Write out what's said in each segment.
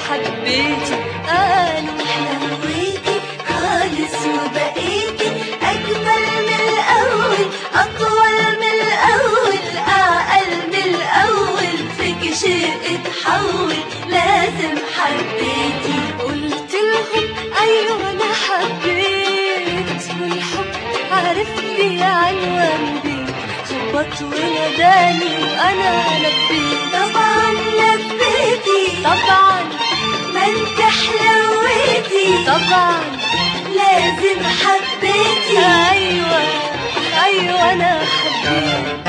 حبيتي قالوا حلويتي خالص وبقيتي أجمل من الأول أطول من الأول أعقل من الأول فيك شيء اتحول لازم حبيتي قلت لهم ايوه انا حبيت والحب عارف لي عنوان بيت خبط وناداني وانا لبيت طبعا لبيتي طبعا ما انت حلويتي طبعا لازم حبيتي ايوه ايوه انا حبيت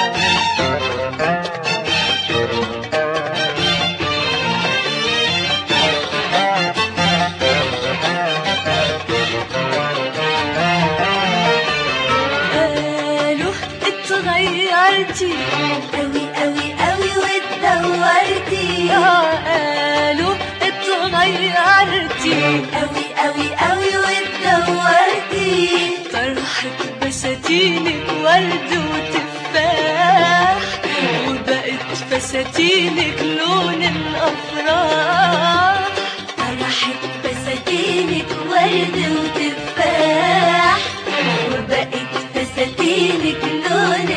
قالوا اتغيرتي أوي أوي أوي واتدورتي آه، قالوا اتغيرتي أوي أوي أوي واتدورتي طرحت بساتينك ورد وتفاح وبقت فساتينك لون الافراح طرحت بساتينك ورد وتفاح وبقت فساتينك لون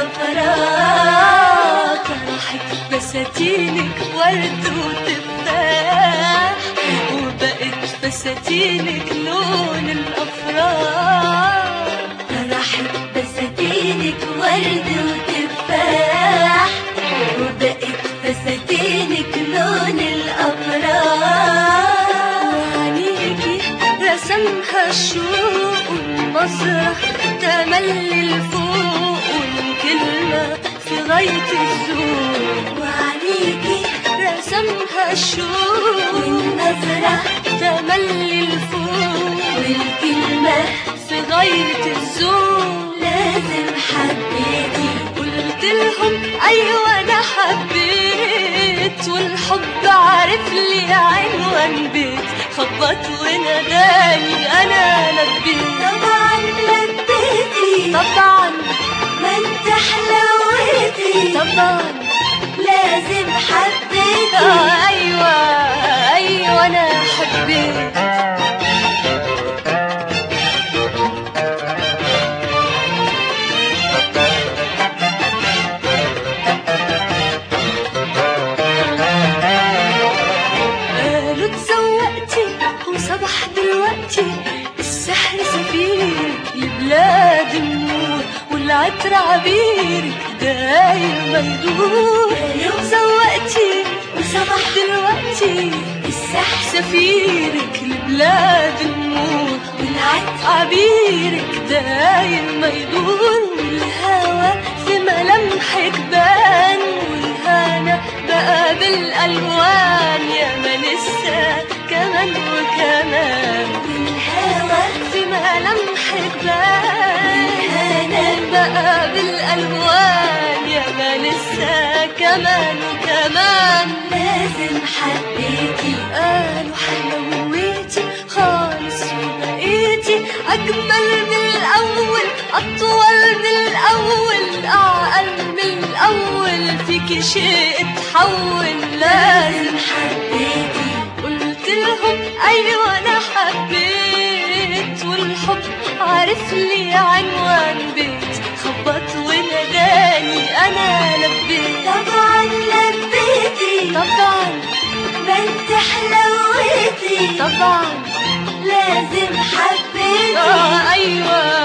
الأفراح طرحت بساتينك ورد وتفاح وبقت فساتينك لون الافراح طرحت بساتينك ورد وتفاح وبقت فساتينك لون الأفراح وعينيكي رسمها الشوق والمسرح تملي لفوق والكلمة في غاية الذوق وعليكي رسمها الشوق والنظرة تملي لفوق والكلمة في غاية الذوق لازم حبيتي قلت لهم ايوه انا حبيت والحب عارف لي عنوان بيت خبط وناداني انا لبيت طبعا لبيتي طبعا ما انت حلويتي طبعا لازم حبيتي آه ايوه ايوه انا حبيت قالوا اتزوقتي وصبح دلوقتي السحر سفيرك لبلاد النور والعطر عبيرك داير ما يدور قالوا اتزوقتي وصبح دلوقتي السحر سفيرك لبلاد النور والعطر عبيرك داير ما يدور والهوى في ملامحك بان والهنا بقى بالالوان يا ما لسه كمان وكمان والهوى في ملامحك بان الهنا بقى بالالوان يا ما لسه كمان وكمان لازم حبيتي قالوا حلويتي خالص وبقيتي أجمل من الأول أطول من الأول أعقل من الأول فيكي شيء اتحول لازم حبيتي قلت لهم أيوة أنا حبيت والحب عارف لي عنوان بيت خبط وناداني أنا لبيت طبعا لبيتي طبعا ما انت حلويتي طبعا لازم حبيتي آه أيوة